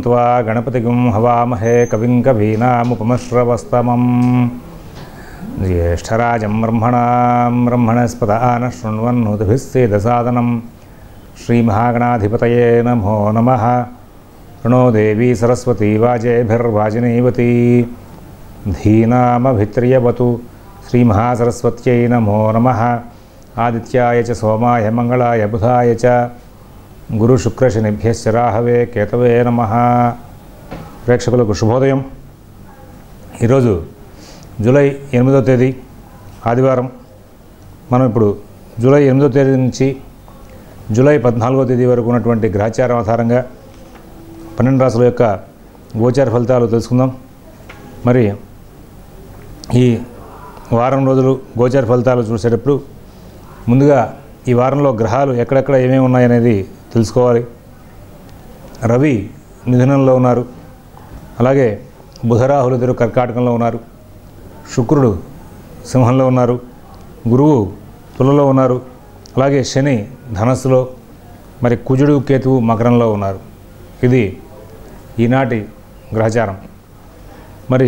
त्वा गणपतिगुं हवामहे कविं कवीनामुपमश्रवस्तमं ज्येष्ठराजं ब्रह्मणां ब्रह्मणस्पद आनः शृण्वन्नुतिभिः सेदसादनं श्रीमहागणाधिपतये नमो नमः प्रणो देवी सरस्वती वाजेभिर्वाजिनीवती धीनामभित्र्यवतु श्रीमहासरस्वत्यै नमो नमः आदित्याय च सोमाय मङ्गलाय बुधाय च గురుశుక్రశనిభ్యశ్చ రాహవే కేతవే నమ ప్రేక్షకులకు శుభోదయం ఈరోజు జూలై ఎనిమిదో తేదీ ఆదివారం మనం ఇప్పుడు జూలై ఎనిమిదో తేదీ నుంచి జూలై పద్నాలుగో తేదీ వరకు ఉన్నటువంటి గ్రహచారం ఆధారంగా పన్నెండు రాసుల యొక్క గోచార ఫలితాలు తెలుసుకుందాం మరి ఈ వారం రోజులు గోచార ఫలితాలు చూసేటప్పుడు ముందుగా ఈ వారంలో గ్రహాలు ఎక్కడెక్కడ ఏమేమి ఉన్నాయనేది తెలుసుకోవాలి రవి మిథునంలో ఉన్నారు అలాగే బుధరాహులు ఇద్దరు కర్కాటకంలో ఉన్నారు శుక్రుడు సింహంలో ఉన్నారు గురువు తులలో ఉన్నారు అలాగే శని ధనస్సులో మరి కుజుడు కేతువు మకరంలో ఉన్నారు ఇది ఈనాటి గ్రహచారం మరి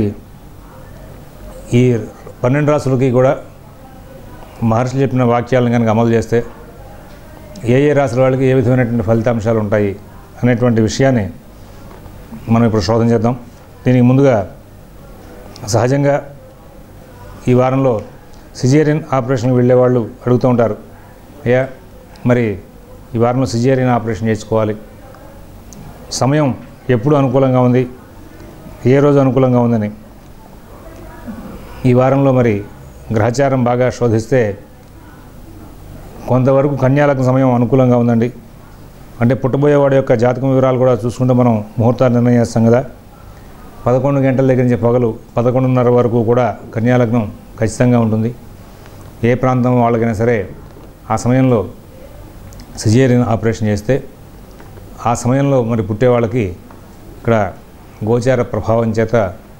ఈ పన్నెండు రాసులకి కూడా మహర్షులు చెప్పిన వాక్యాలను కనుక అమలు చేస్తే ఏ ఏ రాశుల వాళ్ళకి ఏ విధమైనటువంటి ఫలితాంశాలు ఉంటాయి అనేటువంటి విషయాన్ని మనం ఇప్పుడు శోధన చేద్దాం దీనికి ముందుగా సహజంగా ఈ వారంలో సిజేరియన్ ఆపరేషన్కి వెళ్ళే వాళ్ళు అడుగుతూ ఉంటారు అయ్యా మరి ఈ వారంలో సిజేరియన్ ఆపరేషన్ చేసుకోవాలి సమయం ఎప్పుడు అనుకూలంగా ఉంది ఏ రోజు అనుకూలంగా ఉందని ఈ వారంలో మరి గ్రహచారం బాగా శోధిస్తే కొంతవరకు కన్యాలకు సమయం అనుకూలంగా ఉందండి అంటే పుట్టబోయేవాడి యొక్క జాతకం వివరాలు కూడా చూసుకుంటే మనం ముహూర్తాలు నిర్ణయం చేస్తాం కదా పదకొండు గంటల దగ్గర నుంచి పగలు పదకొండున్నర వరకు కూడా కన్యాలగ్నం ఖచ్చితంగా ఉంటుంది ఏ ప్రాంతం వాళ్ళకైనా సరే ఆ సమయంలో సిజేరియన్ ఆపరేషన్ చేస్తే ఆ సమయంలో మరి పుట్టే వాళ్ళకి ఇక్కడ గోచార ప్రభావం చేత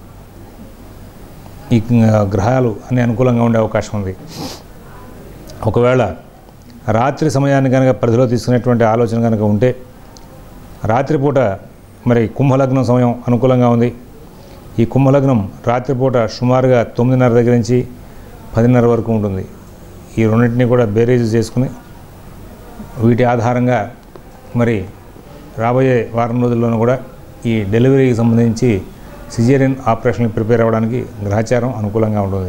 ఈ గ్రహాలు అన్ని అనుకూలంగా ఉండే అవకాశం ఉంది ఒకవేళ రాత్రి సమయాన్ని కనుక పరిధిలో తీసుకునేటువంటి ఆలోచన కనుక ఉంటే రాత్రిపూట మరి కుంభలగ్నం సమయం అనుకూలంగా ఉంది ఈ కుంభలగ్నం రాత్రిపూట సుమారుగా తొమ్మిదిన్నర దగ్గర నుంచి పదిన్నర వరకు ఉంటుంది ఈ రెండింటిని కూడా బేరేజ్ చేసుకుని వీటి ఆధారంగా మరి రాబోయే వారం రోజుల్లోనూ కూడా ఈ డెలివరీకి సంబంధించి సిజేరియన్ ఆపరేషన్కి ప్రిపేర్ అవ్వడానికి గ్రహచారం అనుకూలంగా ఉంటుంది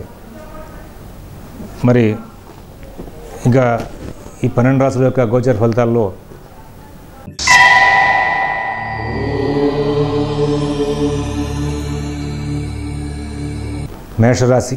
మరి ఇంకా ఈ పన్నెండు రాసుల యొక్క గోచర ఫలితాల్లో మేషరాశి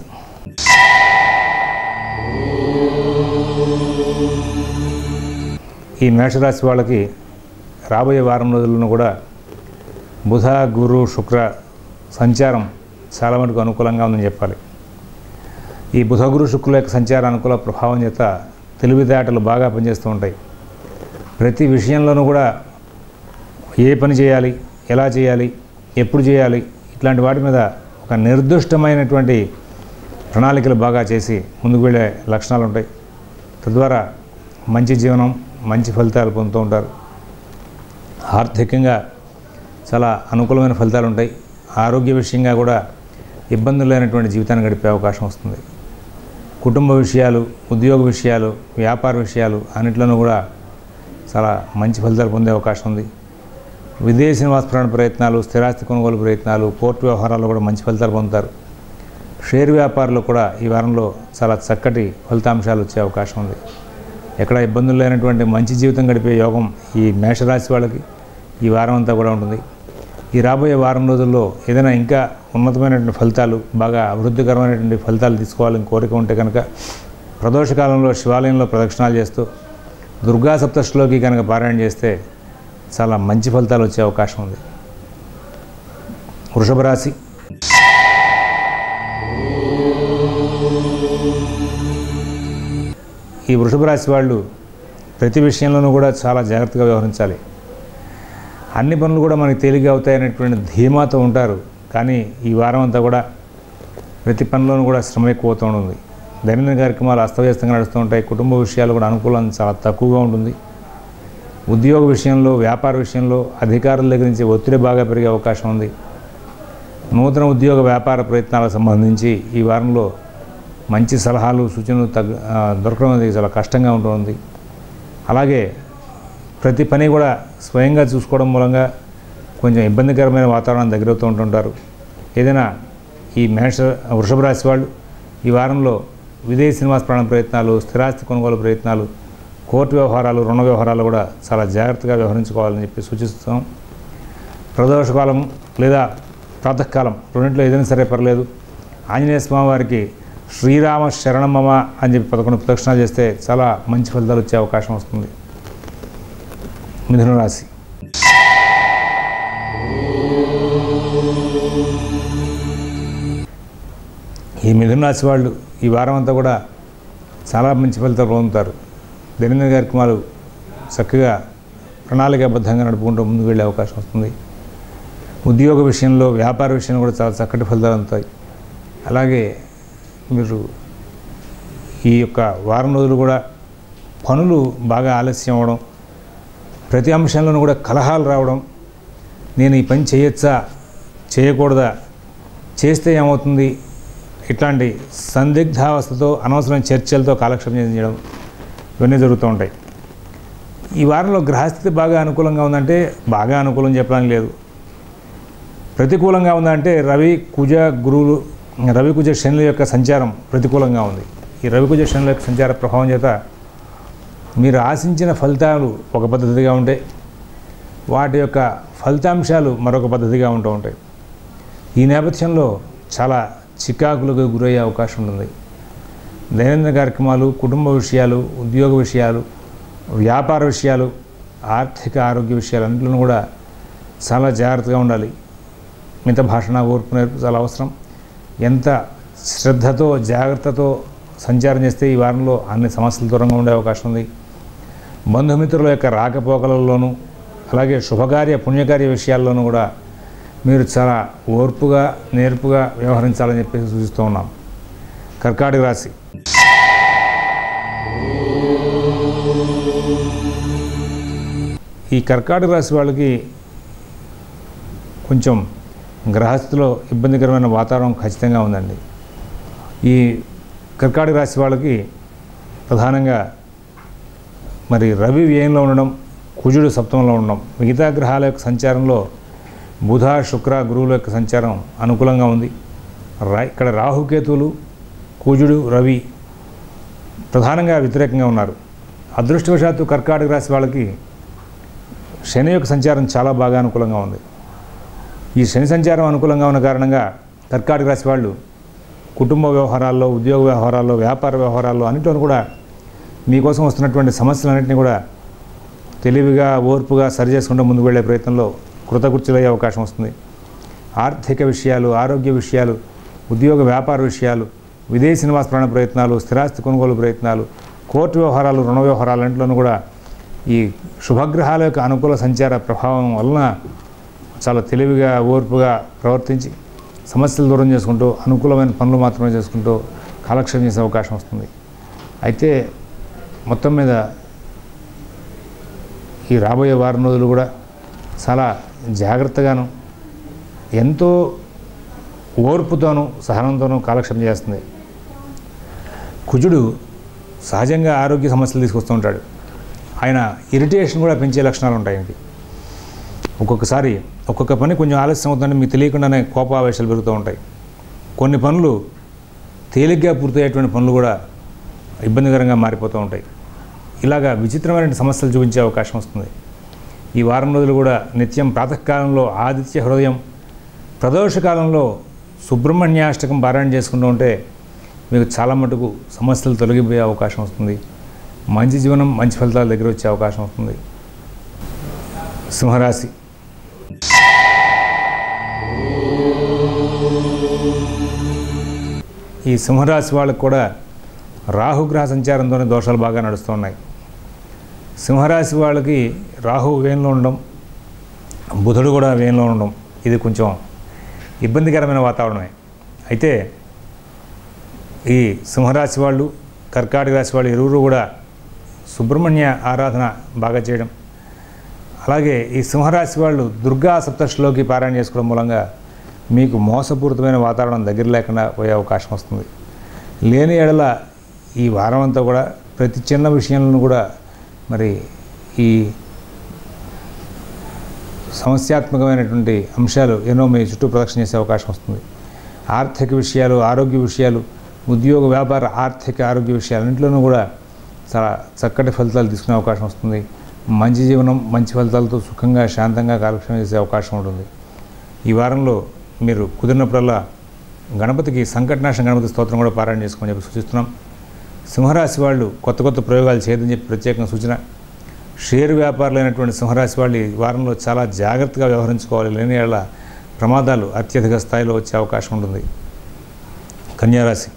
ఈ మేషరాశి వాళ్ళకి రాబోయే వారం రోజులను కూడా బుధ గురు శుక్ర సంచారం చాలా మటుకు అనుకూలంగా ఉందని చెప్పాలి ఈ బుధ గురు శుక్రుల యొక్క సంచార అనుకూల ప్రభావం చేత తెలివితేటలు బాగా పనిచేస్తూ ఉంటాయి ప్రతి విషయంలోనూ కూడా ఏ పని చేయాలి ఎలా చేయాలి ఎప్పుడు చేయాలి ఇట్లాంటి వాటి మీద ఒక నిర్దిష్టమైనటువంటి ప్రణాళికలు బాగా చేసి ముందుకు వెళ్ళే లక్షణాలు ఉంటాయి తద్వారా మంచి జీవనం మంచి ఫలితాలు పొందుతూ ఉంటారు ఆర్థికంగా చాలా అనుకూలమైన ఫలితాలు ఉంటాయి ఆరోగ్య విషయంగా కూడా ఇబ్బందులు లేనటువంటి జీవితాన్ని గడిపే అవకాశం వస్తుంది కుటుంబ విషయాలు ఉద్యోగ విషయాలు వ్యాపార విషయాలు అన్నిట్లోనూ కూడా చాలా మంచి ఫలితాలు పొందే అవకాశం ఉంది విదేశీ నివాసపరణ ప్రయత్నాలు స్థిరాస్తి కొనుగోలు ప్రయత్నాలు కోర్టు వ్యవహారాల్లో కూడా మంచి ఫలితాలు పొందుతారు షేర్ వ్యాపారులు కూడా ఈ వారంలో చాలా చక్కటి ఫలితాంశాలు వచ్చే అవకాశం ఉంది ఎక్కడ ఇబ్బందులు లేనటువంటి మంచి జీవితం గడిపే యోగం ఈ మేషరాశి వాళ్ళకి ఈ వారం అంతా కూడా ఉంటుంది ఈ రాబోయే వారం రోజుల్లో ఏదైనా ఇంకా ఉన్నతమైనటువంటి ఫలితాలు బాగా అభివృద్ధికరమైనటువంటి ఫలితాలు తీసుకోవాలని కోరిక ఉంటే కనుక ప్రదోషకాలంలో శివాలయంలో ప్రదక్షిణాలు చేస్తూ దుర్గా సప్తశ్లోకి కనుక పారాయణ చేస్తే చాలా మంచి ఫలితాలు వచ్చే అవకాశం ఉంది వృషభ రాశి ఈ వృషభ రాశి వాళ్ళు ప్రతి విషయంలోనూ కూడా చాలా జాగ్రత్తగా వ్యవహరించాలి అన్ని పనులు కూడా మనకి తేలిగ్గా అవుతాయనేటువంటి ధీమాతో ఉంటారు కానీ ఈ వారం అంతా కూడా ప్రతి పనిలోనూ కూడా శ్రమ ఎక్కువ అవుతూ ఉంటుంది దైనందిన కార్యక్రమాలు అస్తవ్యస్తంగా నడుస్తూ ఉంటాయి కుటుంబ విషయాలు కూడా అనుకూలం చాలా తక్కువగా ఉంటుంది ఉద్యోగ విషయంలో వ్యాపార విషయంలో అధికారుల దగ్గర నుంచి ఒత్తిడి బాగా పెరిగే అవకాశం ఉంది నూతన ఉద్యోగ వ్యాపార ప్రయత్నాలకు సంబంధించి ఈ వారంలో మంచి సలహాలు సూచనలు తగ్గ ఆ, దొరకడం అనేది చాలా కష్టంగా ఉంటుంది అలాగే ప్రతి పని కూడా స్వయంగా చూసుకోవడం మూలంగా కొంచెం ఇబ్బందికరమైన వాతావరణం దగ్గరవుతూ ఉంటుంటారు ఏదైనా ఈ మేష వృషభ రాశి వాళ్ళు ఈ వారంలో విదేశీ నివాస ప్రాణ ప్రయత్నాలు స్థిరాస్తి కొనుగోలు ప్రయత్నాలు కోర్టు వ్యవహారాలు రుణ వ్యవహారాలు కూడా చాలా జాగ్రత్తగా వ్యవహరించుకోవాలని చెప్పి సూచిస్తున్నాం ప్రదోషకాలం లేదా ప్రాతకాలం రెండింటిలో ఏదైనా సరే పర్లేదు ఆంజనేయ స్వామి వారికి శ్రీరామ శరణమమ అని చెప్పి పదకొండు ప్రదక్షిణాలు చేస్తే చాలా మంచి ఫలితాలు వచ్చే అవకాశం వస్తుంది మిథున రాశి ఈ మిథున రాశి వాళ్ళు ఈ వారం అంతా కూడా చాలా మంచి ఫలితాలు పొందుతారు దైనందిన కార్యక్రమాలు చక్కగా ప్రణాళికాబద్ధంగా నడుపుకుంటూ ముందుకు వెళ్ళే అవకాశం వస్తుంది ఉద్యోగ విషయంలో వ్యాపార విషయంలో కూడా చాలా చక్కటి ఫలితాలు అందుతాయి అలాగే మీరు ఈ యొక్క వారం రోజులు కూడా పనులు బాగా ఆలస్యం అవ్వడం ప్రతి అంశంలోనూ కూడా కలహాలు రావడం నేను ఈ పని చేయొచ్చా చేయకూడదా చేస్తే ఏమవుతుంది ఇట్లాంటి సందిగ్ధావస్థతో అనవసరమైన చర్చలతో కాలక్షేపం చేయడం ఇవన్నీ జరుగుతూ ఉంటాయి ఈ వారంలో గ్రహస్థితి బాగా అనుకూలంగా ఉందంటే బాగా అనుకూలం చెప్పడానికి లేదు ప్రతికూలంగా ఉందంటే రవి కుజ గురువులు రవి కుజ శనుల యొక్క సంచారం ప్రతికూలంగా ఉంది ఈ రవి కుజ శనుల యొక్క సంచార ప్రభావం చేత మీరు ఆశించిన ఫలితాలు ఒక పద్ధతిగా ఉంటాయి వాటి యొక్క ఫలితాంశాలు మరొక పద్ధతిగా ఉంటూ ఉంటాయి ఈ నేపథ్యంలో చాలా చికాకులకు గురయ్యే అవకాశం ఉంటుంది దైనందిన కార్యక్రమాలు కుటుంబ విషయాలు ఉద్యోగ విషయాలు వ్యాపార విషయాలు ఆర్థిక ఆరోగ్య విషయాలు అన్నింటిలో కూడా చాలా జాగ్రత్తగా ఉండాలి మిత భాషణ ఓర్పు నేర్పు చాలా అవసరం ఎంత శ్రద్ధతో జాగ్రత్తతో సంచారం చేస్తే ఈ వారంలో అన్ని సమస్యలు దూరంగా ఉండే అవకాశం ఉంది బంధుమిత్రుల యొక్క రాకపోకలలోనూ అలాగే శుభకార్య పుణ్యకార్య విషయాల్లోనూ కూడా మీరు చాలా ఓర్పుగా నేర్పుగా వ్యవహరించాలని చెప్పేసి సూచిస్తూ ఉన్నాం కర్కాటక రాశి ఈ కర్కాటక రాశి వాళ్ళకి కొంచెం గ్రహస్థితిలో ఇబ్బందికరమైన వాతావరణం ఖచ్చితంగా ఉందండి ఈ కర్కాటక రాశి వాళ్ళకి ప్రధానంగా మరి రవి వ్యయంలో ఉండడం కుజుడు సప్తమంలో ఉండడం మిగతా గ్రహాల యొక్క సంచారంలో బుధ శుక్ర గురువుల యొక్క సంచారం అనుకూలంగా ఉంది రా ఇక్కడ రాహుకేతువులు కుజుడు రవి ప్రధానంగా వ్యతిరేకంగా ఉన్నారు అదృష్టవశాత్తు కర్కాటక రాశి వాళ్ళకి శని యొక్క సంచారం చాలా బాగా అనుకూలంగా ఉంది ఈ శని సంచారం అనుకూలంగా ఉన్న కారణంగా కర్కాటక రాశి వాళ్ళు కుటుంబ వ్యవహారాల్లో ఉద్యోగ వ్యవహారాల్లో వ్యాపార వ్యవహారాల్లో అన్నింటిలోనూ కూడా మీకోసం వస్తున్నటువంటి సమస్యలన్నింటినీ కూడా తెలివిగా ఓర్పుగా సరి చేసుకుంటూ ముందుకు వెళ్ళే ప్రయత్నంలో కృతకృత్యులయ్యే అవకాశం వస్తుంది ఆర్థిక విషయాలు ఆరోగ్య విషయాలు ఉద్యోగ వ్యాపార విషయాలు విదేశీ నివాస ప్రాణ ప్రయత్నాలు స్థిరాస్తి కొనుగోలు ప్రయత్నాలు కోర్టు వ్యవహారాలు రుణ వ్యవహారాలన్నింటిలోనూ కూడా ఈ శుభగ్రహాల యొక్క అనుకూల సంచార ప్రభావం వలన చాలా తెలివిగా ఓర్పుగా ప్రవర్తించి సమస్యలు దూరం చేసుకుంటూ అనుకూలమైన పనులు మాత్రమే చేసుకుంటూ కాలక్షేపం చేసే అవకాశం వస్తుంది అయితే మొత్తం మీద ఈ రాబోయే వారం రోజులు కూడా చాలా జాగ్రత్తగాను ఎంతో ఓర్పుతోనూ సహనంతోనూ కాలక్షేపం చేస్తుంది కుజుడు సహజంగా ఆరోగ్య సమస్యలు తీసుకొస్తూ ఉంటాడు ఆయన ఇరిటేషన్ కూడా పెంచే లక్షణాలు ఉంటాయి ఆయనకి ఒక్కొక్కసారి ఒక్కొక్క పని కొంచెం ఆలస్యం అవుతుందంటే మీకు తెలియకుండానే కోపావేశాలు పెరుగుతూ ఉంటాయి కొన్ని పనులు తేలిగ్గా పూర్తయ్యేటువంటి పనులు కూడా ఇబ్బందికరంగా మారిపోతూ ఉంటాయి ఇలాగా విచిత్రమైన సమస్యలు చూపించే అవకాశం వస్తుంది ఈ వారం రోజులు కూడా నిత్యం ప్రాతకాలంలో ఆదిత్య హృదయం ప్రదోష కాలంలో సుబ్రహ్మణ్యాష్టకం పారాయణ చేసుకుంటూ ఉంటే మీకు చాలా మటుకు సమస్యలు తొలగిపోయే అవకాశం వస్తుంది మంచి జీవనం మంచి ఫలితాల దగ్గర వచ్చే అవకాశం వస్తుంది సింహరాశి ఈ సింహరాశి వాళ్ళకు కూడా రాహుగ్రహ సంచారంతోనే దోషాలు బాగా నడుస్తున్నాయి సింహరాశి వాళ్ళకి రాహు వేయంలో ఉండడం బుధుడు కూడా వేయంలో ఉండడం ఇది కొంచెం ఇబ్బందికరమైన వాతావరణమే అయితే ఈ సింహరాశి వాళ్ళు కర్కాటక రాశి వాళ్ళు ఇరువురు కూడా సుబ్రహ్మణ్య ఆరాధన బాగా చేయడం అలాగే ఈ సింహరాశి వాళ్ళు దుర్గా సప్తశిలోకి పారాయణ చేసుకోవడం మూలంగా మీకు మోసపూరితమైన వాతావరణం దగ్గర లేకుండా పోయే అవకాశం వస్తుంది లేని ఎడల ఈ వారం అంతా కూడా ప్రతి చిన్న విషయంలో కూడా మరి ఈ సమస్యాత్మకమైనటువంటి అంశాలు ఎన్నో మీ చుట్టూ ప్రదక్షిణ చేసే అవకాశం వస్తుంది ఆర్థిక విషయాలు ఆరోగ్య విషయాలు ఉద్యోగ వ్యాపార ఆర్థిక ఆరోగ్య విషయాలన్నింటిలోనూ కూడా చాలా చక్కటి ఫలితాలు తీసుకునే అవకాశం వస్తుంది మంచి జీవనం మంచి ఫలితాలతో సుఖంగా శాంతంగా కాలక్షేమం చేసే అవకాశం ఉంటుంది ఈ వారంలో మీరు కుదిరినప్పుడల్లా గణపతికి సంకటనాశన గణపతి స్తోత్రం కూడా పారాయణ చేసుకోమని చెప్పి సూచిస్తున్నాం సింహరాశి వాళ్ళు కొత్త కొత్త ప్రయోగాలు చేయదని చెప్పి ప్రత్యేకంగా సూచన షేర్ వ్యాపారులైనటువంటి సింహరాశి వాళ్ళు ఈ వారంలో చాలా జాగ్రత్తగా వ్యవహరించుకోవాలి లేని ఏళ్ళ ప్రమాదాలు అత్యధిక స్థాయిలో వచ్చే అవకాశం ఉంటుంది కన్యారాశి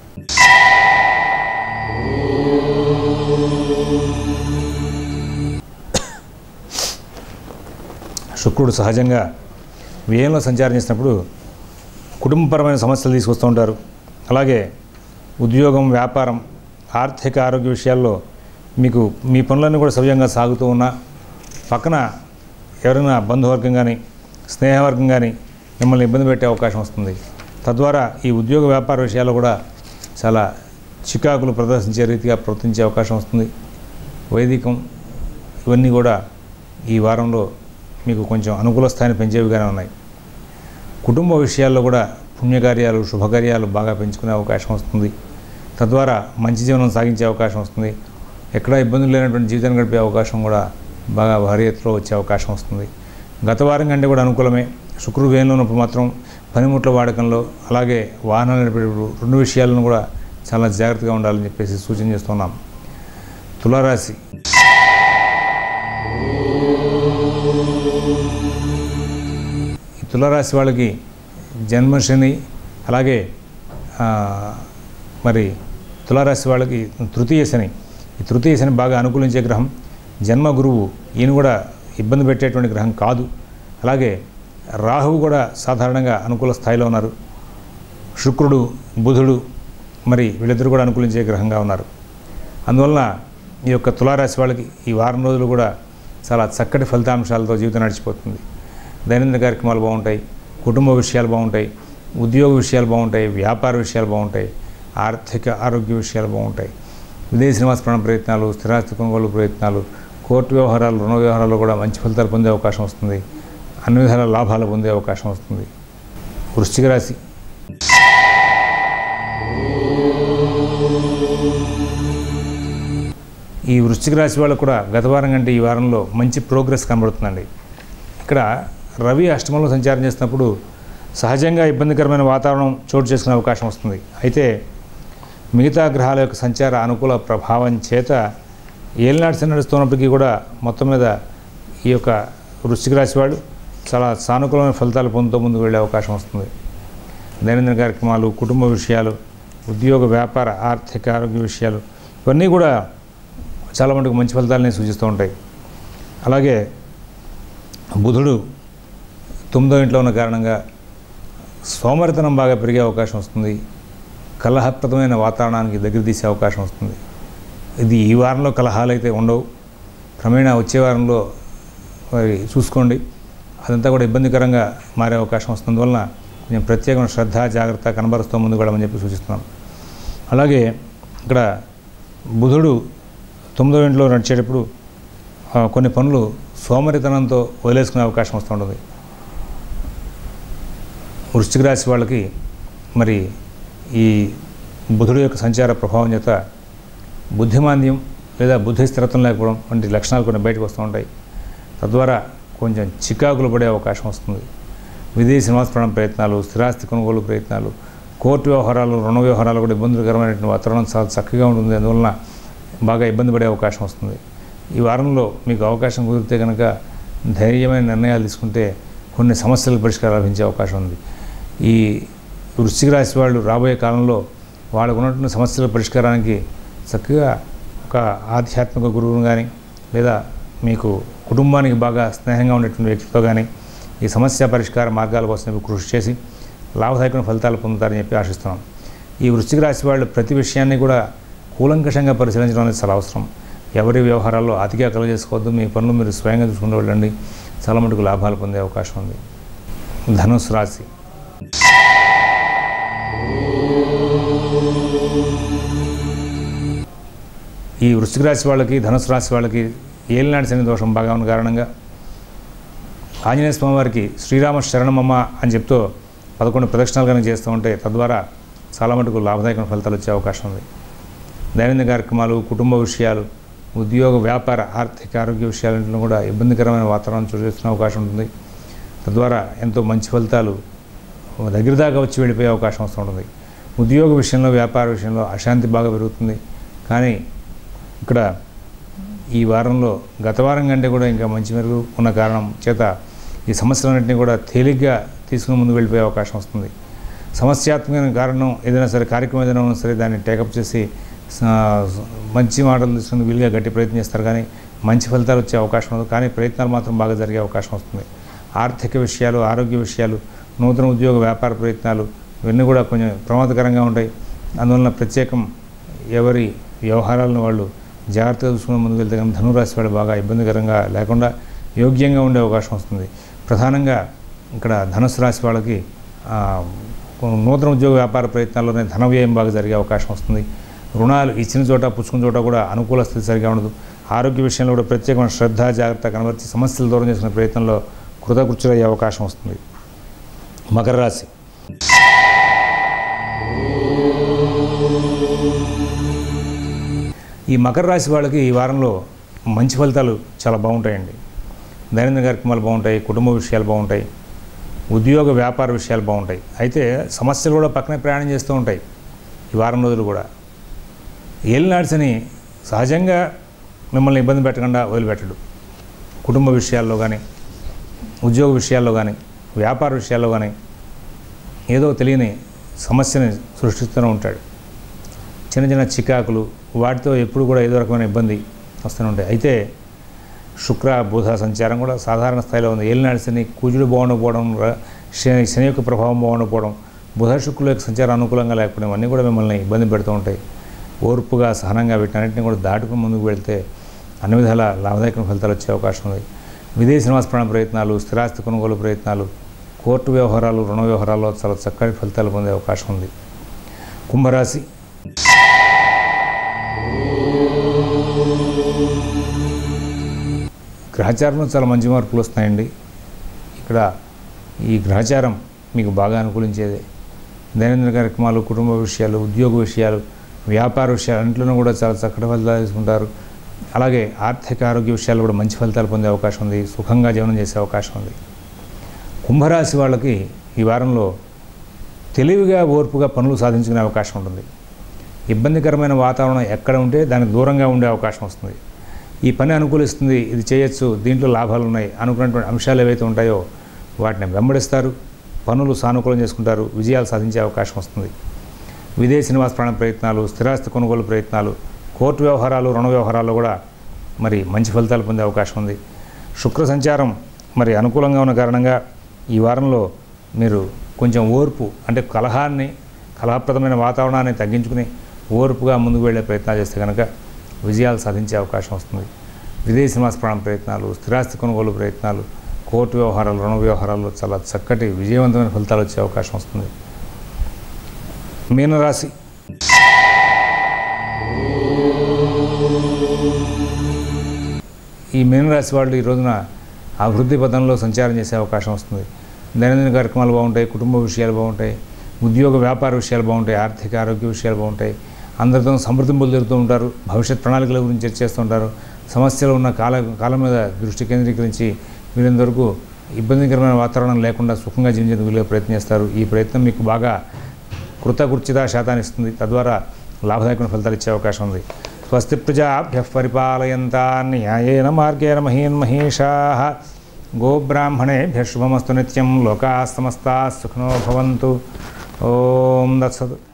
శుక్రుడు సహజంగా వ్యయంలో సంచారం చేసినప్పుడు కుటుంబపరమైన సమస్యలు తీసుకొస్తూ ఉంటారు అలాగే ఉద్యోగం వ్యాపారం ఆర్థిక ఆరోగ్య విషయాల్లో మీకు మీ పనులన్నీ కూడా సవ్యంగా సాగుతూ ఉన్నా పక్కన ఎవరైనా బంధువర్గం కానీ స్నేహవర్గం కానీ మిమ్మల్ని ఇబ్బంది పెట్టే అవకాశం వస్తుంది తద్వారా ఈ ఉద్యోగ వ్యాపార విషయాల్లో కూడా చాలా చికాకులు ప్రదర్శించే రీతిగా ప్రవర్తించే అవకాశం వస్తుంది వైదికం ఇవన్నీ కూడా ఈ వారంలో మీకు కొంచెం అనుకూల స్థాయిని పెంచేవిగానే ఉన్నాయి కుటుంబ విషయాల్లో కూడా పుణ్యకార్యాలు శుభకార్యాలు బాగా పెంచుకునే అవకాశం వస్తుంది తద్వారా మంచి జీవనం సాగించే అవకాశం వస్తుంది ఎక్కడ ఇబ్బందులు లేనటువంటి జీవితాన్ని గడిపే అవకాశం కూడా బాగా భారీ ఎత్తులో వచ్చే అవకాశం వస్తుంది గత వారం కంటే కూడా అనుకూలమే శుక్రుడు వేయంలో ఉన్నప్పుడు మాత్రం పనిముట్ల వాడకంలో అలాగే వాహనాలు నడిపేటప్పుడు రెండు విషయాలను కూడా చాలా జాగ్రత్తగా ఉండాలని చెప్పేసి సూచన చేస్తున్నాం తులారాశి ఈ తులారాశి వాళ్ళకి జన్మశని అలాగే ఆ, మరి తులారాశి వాళ్ళకి తృతీయ శని ఈ తృతీయ శని బాగా అనుకూలించే గ్రహం జన్మ గురువు ఈయన కూడా ఇబ్బంది పెట్టేటువంటి గ్రహం కాదు అలాగే రాహువు కూడా సాధారణంగా అనుకూల స్థాయిలో ఉన్నారు శుక్రుడు బుధుడు మరి వీళ్ళిద్దరు కూడా అనుకూలించే గ్రహంగా ఉన్నారు అందువలన ఈ యొక్క తులారాశి వాళ్ళకి ఈ వారం రోజులు కూడా చాలా చక్కటి ఫలితాంశాలతో జీవితం నడిచిపోతుంది దైనందిన కార్యక్రమాలు బాగుంటాయి కుటుంబ విషయాలు బాగుంటాయి ఉద్యోగ విషయాలు బాగుంటాయి వ్యాపార విషయాలు బాగుంటాయి ఆర్థిక ఆరోగ్య విషయాలు బాగుంటాయి విదేశీ నివాస ప్రాణ ప్రయత్నాలు స్థిరాస్తి కొనుగోలు ప్రయత్నాలు కోర్టు వ్యవహారాలు రుణ వ్యవహారాలు కూడా మంచి ఫలితాలు పొందే అవకాశం వస్తుంది అన్ని విధాల లాభాలు పొందే అవకాశం వస్తుంది వృశ్చిక రాశి ఈ వృశ్చిక రాశి వాళ్ళకు కూడా గత వారం కంటే ఈ వారంలో మంచి ప్రోగ్రెస్ కనబడుతుందండి ఇక్కడ రవి అష్టమంలో సంచారం చేసినప్పుడు సహజంగా ఇబ్బందికరమైన వాతావరణం చోటు చేసుకునే అవకాశం వస్తుంది అయితే మిగతా గ్రహాల యొక్క సంచార అనుకూల ప్రభావం చేత ఏలినాటి నడుస్తున్నప్పటికీ కూడా మొత్తం మీద ఈ యొక్క వృశ్చిక రాశి వాళ్ళు చాలా సానుకూలమైన ఫలితాలు పొందుతూ ముందుకు వెళ్ళే అవకాశం వస్తుంది దైనందిన కార్యక్రమాలు కుటుంబ విషయాలు ఉద్యోగ వ్యాపార ఆర్థిక ఆరోగ్య విషయాలు ఇవన్నీ కూడా చాలా మటుకు మంచి ఫలితాలని సూచిస్తూ ఉంటాయి అలాగే బుధుడు తొమ్మిదో ఇంట్లో ఉన్న కారణంగా సోమరితనం బాగా పెరిగే అవకాశం వస్తుంది కలహప్రదమైన వాతావరణానికి దగ్గర తీసే అవకాశం వస్తుంది ఇది ఈ వారంలో కలహాలు అయితే ఉండవు క్రమేణా వచ్చే వారంలో మరి చూసుకోండి అదంతా కూడా ఇబ్బందికరంగా మారే అవకాశం వస్తుంది వలన కొంచెం ప్రత్యేకమైన శ్రద్ధ జాగ్రత్త కనబరుస్తూ ముందుకు వెళ్ళమని చెప్పి సూచిస్తున్నాం అలాగే ఇక్కడ బుధుడు తొమ్మిదో ఇంట్లో నడిచేటప్పుడు ఆ, కొన్ని పనులు సోమరితనంతో వదిలేసుకునే అవకాశం వస్తూ ఉంటుంది వృశ్చిక రాశి వాళ్ళకి మరి ఈ బుధుడు యొక్క సంచార ప్రభావం చేత బుద్ధిమాంద్యం లేదా బుద్ధి స్థిరత్వం లేకపోవడం వంటి లక్షణాలు కొన్ని బయటకు వస్తూ ఉంటాయి తద్వారా కొంచెం చికాకులు పడే అవకాశం వస్తుంది విదేశీ నివాసపడడం ప్రయత్నాలు స్థిరాస్తి కొనుగోలు ప్రయత్నాలు కోర్టు వ్యవహారాలు రుణ వ్యవహారాలు కూడా ఇబ్బందికరమైనటువంటి వాతావరణం చాలా చక్కగా ఉంటుంది అందువలన బాగా ఇబ్బంది పడే అవకాశం వస్తుంది ఈ వారంలో మీకు అవకాశం కుదిరితే కనుక ధైర్యమైన నిర్ణయాలు తీసుకుంటే కొన్ని సమస్యలకు పరిష్కారం లభించే అవకాశం ఉంది ఈ వృశ్చిక రాశి వాళ్ళు రాబోయే కాలంలో వాళ్ళకు ఉన్నటువంటి సమస్యల పరిష్కారానికి చక్కగా ఒక ఆధ్యాత్మిక గురువును కానీ లేదా మీకు కుటుంబానికి బాగా స్నేహంగా ఉండేటువంటి వ్యక్తితో కానీ ఈ సమస్య పరిష్కార మార్గాల కోసం మీరు కృషి చేసి లాభదాయకమైన ఫలితాలు పొందుతారని చెప్పి ఆశిస్తున్నాం ఈ వృశ్చిక రాశి వాళ్ళు ప్రతి విషయాన్ని కూడా కూలంకషంగా పరిశీలించడం అనేది చాలా అవసరం ఎవరి వ్యవహారాల్లో అతిగా కలగజేసుకోవద్దు మీ పనులు మీరు స్వయంగా చూసుకుంటూ వెళ్ళండి చాలా మటుకు లాభాలు పొందే అవకాశం ఉంది ధనుసు రాశి ఈ వృశ్చిక రాశి వాళ్ళకి ధనుసు రాశి వాళ్ళకి ఏలినాటి శని దోషం బాగా ఉన్న కారణంగా ఆంజనేయ స్వామి వారికి శ్రీరామ శరణమమ్మ అని చెప్తూ పదకొండు ప్రదక్షిణాలు కనుక చేస్తూ ఉంటే తద్వారా చాలా మటుకు లాభదాయకమైన ఫలితాలు వచ్చే అవకాశం ఉంది దైనందిన కార్యక్రమాలు కుటుంబ విషయాలు ఉద్యోగ వ్యాపార ఆర్థిక ఆరోగ్య విషయాలన్నింటిలో కూడా ఇబ్బందికరమైన వాతావరణం చోటు చేసుకునే అవకాశం ఉంటుంది తద్వారా ఎంతో మంచి ఫలితాలు దగ్గర దాకా వచ్చి వెళ్ళిపోయే అవకాశం వస్తూ ఉంటుంది ఉద్యోగ విషయంలో వ్యాపార విషయంలో అశాంతి బాగా పెరుగుతుంది కానీ ఇక్కడ ఈ వారంలో గత వారం కంటే కూడా ఇంకా మంచి మెరుగు ఉన్న కారణం చేత ఈ సమస్యలన్నింటినీ కూడా తేలిగ్గా తీసుకుని ముందుకు వెళ్ళిపోయే అవకాశం వస్తుంది సమస్యాత్మకమైన కారణం ఏదైనా సరే కార్యక్రమం ఏదైనా ఉన్నా సరే దాన్ని టేకప్ చేసి స- మంచి మాటలు తీసుకుని వీలుగా గట్టి ప్రయత్నం చేస్తారు కానీ మంచి ఫలితాలు వచ్చే అవకాశం ఉంది కానీ ప్రయత్నాలు మాత్రం బాగా జరిగే అవకాశం వస్తుంది ఆర్థిక విషయాలు ఆరోగ్య విషయాలు నూతన ఉద్యోగ వ్యాపార ప్రయత్నాలు ఇవన్నీ కూడా కొంచెం ప్రమాదకరంగా ఉంటాయి అందువలన ప్రత్యేకం ఎవరి వ్యవహారాలను వాళ్ళు జాగ్రత్తగా చూసుకుని ముందుకు వెళ్తే కానీ ధనురాశి వాళ్ళు బాగా ఇబ్బందికరంగా లేకుండా యోగ్యంగా ఉండే అవకాశం వస్తుంది ప్రధానంగా ఇక్కడ ధనుసు రాశి వాళ్ళకి ఆ, నూతన ఉద్యోగ వ్యాపార ప్రయత్నాల్లోనే ధన వ్యయం బాగా జరిగే అవకాశం వస్తుంది రుణాలు ఇచ్చిన చోట పుచ్చుకున్న చోట కూడా అనుకూల స్థితి సరిగా ఉండదు ఆరోగ్య విషయంలో కూడా ప్రత్యేకమైన శ్రద్ధ జాగ్రత్త కనబర్చి సమస్యలు దూరం చేసుకునే ప్రయత్నంలో కృతకృత్యులయ్యే అవకాశం వస్తుంది మకర రాశి ఈ మకర రాశి వాళ్ళకి ఈ వారంలో మంచి ఫలితాలు చాలా బాగుంటాయండి దైనందిన కార్యక్రమాలు బాగుంటాయి కుటుంబ విషయాలు బాగుంటాయి ఉద్యోగ వ్యాపార విషయాలు బాగుంటాయి అయితే సమస్యలు కూడా పక్కనే ప్రయాణం చేస్తూ ఉంటాయి ఈ వారం రోజులు కూడా ఏలినాడ్స్ని సహజంగా మిమ్మల్ని ఇబ్బంది పెట్టకుండా వదిలిపెట్టడు కుటుంబ విషయాల్లో కానీ ఉద్యోగ విషయాల్లో కానీ వ్యాపార విషయాల్లో కానీ ఏదో తెలియని సమస్యని సృష్టిస్తూనే ఉంటాడు చిన్న చిన్న చికాకులు వాటితో ఎప్పుడు కూడా ఏదో రకమైన ఇబ్బంది వస్తూనే ఉంటాయి అయితే శుక్ర బుధ సంచారం కూడా సాధారణ స్థాయిలో ఉంది ఏలినాడు శని కుజుడు బాగుండకపోవడం ర- శని శని యొక్క ప్రభావం బాగుండకపోవడం బుధ శుక్రుల యొక్క సంచారం అనుకూలంగా లేకపోవడం ఇవన్నీ కూడా మిమ్మల్ని ఇబ్బంది పెడుతూ ఉంటాయి ఓర్పుగా సహనంగా వీటన్నిటిని కూడా దాటుకుని ముందుకు వెళ్తే అన్ని విధాల లాభదాయకమైన ఫలితాలు వచ్చే అవకాశం ఉంది విదేశీ నివాస ప్రాణ ప్రయత్నాలు స్థిరాస్తి కొనుగోలు ప్రయత్నాలు కోర్టు వ్యవహారాలు రుణ వ్యవహారాల్లో చాలా చక్కటి ఫలితాలు పొందే అవకాశం ఉంది కుంభరాశి గ్రహచారంలో చాలా మంచి మార్పులు వస్తాయండి ఇక్కడ ఈ గ్రహచారం మీకు బాగా అనుకూలించేదే దైనందిన కార్యక్రమాలు కుటుంబ విషయాలు ఉద్యోగ విషయాలు వ్యాపార విషయాలు అన్నింటిలోనూ కూడా చాలా చక్కటి ఫలితాలు తీసుకుంటారు అలాగే ఆర్థిక ఆరోగ్య విషయాలు కూడా మంచి ఫలితాలు పొందే అవకాశం ఉంది సుఖంగా జీవనం చేసే అవకాశం ఉంది కుంభరాశి వాళ్ళకి ఈ వారంలో తెలివిగా ఓర్పుగా పనులు సాధించుకునే అవకాశం ఉంటుంది ఇబ్బందికరమైన వాతావరణం ఎక్కడ ఉంటే దానికి దూరంగా ఉండే అవకాశం వస్తుంది ఈ పని అనుకూలిస్తుంది ఇది చేయొచ్చు దీంట్లో లాభాలు ఉన్నాయి అనుకున్నటువంటి అంశాలు ఏవైతే ఉంటాయో వాటిని వెంబడిస్తారు పనులు సానుకూలం చేసుకుంటారు విజయాలు సాధించే అవకాశం వస్తుంది విదేశీ నివాస ప్రాణ ప్రయత్నాలు స్థిరాస్తి కొనుగోలు ప్రయత్నాలు కోర్టు వ్యవహారాలు రుణ వ్యవహారాల్లో కూడా మరి మంచి ఫలితాలు పొందే అవకాశం ఉంది శుక్ర సంచారం మరి అనుకూలంగా ఉన్న కారణంగా ఈ వారంలో మీరు కొంచెం ఓర్పు అంటే కలహాన్ని కలహప్రదమైన వాతావరణాన్ని తగ్గించుకుని ఓర్పుగా ముందుకు వెళ్ళే ప్రయత్నాలు చేస్తే కనుక విజయాలు సాధించే అవకాశం వస్తుంది విదేశీ నివాస ప్రాణ ప్రయత్నాలు స్థిరాస్తి కొనుగోలు ప్రయత్నాలు కోర్టు వ్యవహారాలు రుణ వ్యవహారాల్లో చాలా చక్కటి విజయవంతమైన ఫలితాలు వచ్చే అవకాశం వస్తుంది మీనరాశి ఈ మీనరాశి వాళ్ళు ఈ రోజున అభివృద్ధి పథంలో సంచారం చేసే అవకాశం వస్తుంది దైనందిన కార్యక్రమాలు బాగుంటాయి కుటుంబ విషయాలు బాగుంటాయి ఉద్యోగ వ్యాపార విషయాలు బాగుంటాయి ఆర్థిక ఆరోగ్య విషయాలు బాగుంటాయి అందరితో సంప్రదింపులు జరుగుతూ ఉంటారు భవిష్యత్ ప్రణాళికల గురించి చర్చ చేస్తూ ఉంటారు సమస్యలు ఉన్న కాల కాలం మీద దృష్టి కేంద్రీకరించి వీరంతవరకు ఇబ్బందికరమైన వాతావరణం లేకుండా సుఖంగా జీవించేందుకు వీలుగా ప్రయత్నం చేస్తారు ఈ ప్రయత్నం మీకు బాగా కృతకృత్యత శాతాన్ని ఇస్తుంది తద్వారా లాభదాయకమైన ఫలితాలు ఇచ్చే అవకాశం ఉంది స్వస్తి ప్రజాభ్య పరిపాలయంతా న్యాయేన మార్గేణ మహీన్ మహేషా గోబ్రాహ్మణేభ్య శుభమస్తు నిత్యం లోకా సమస్తా సుఖినో భవంతు ఓం దత్సత్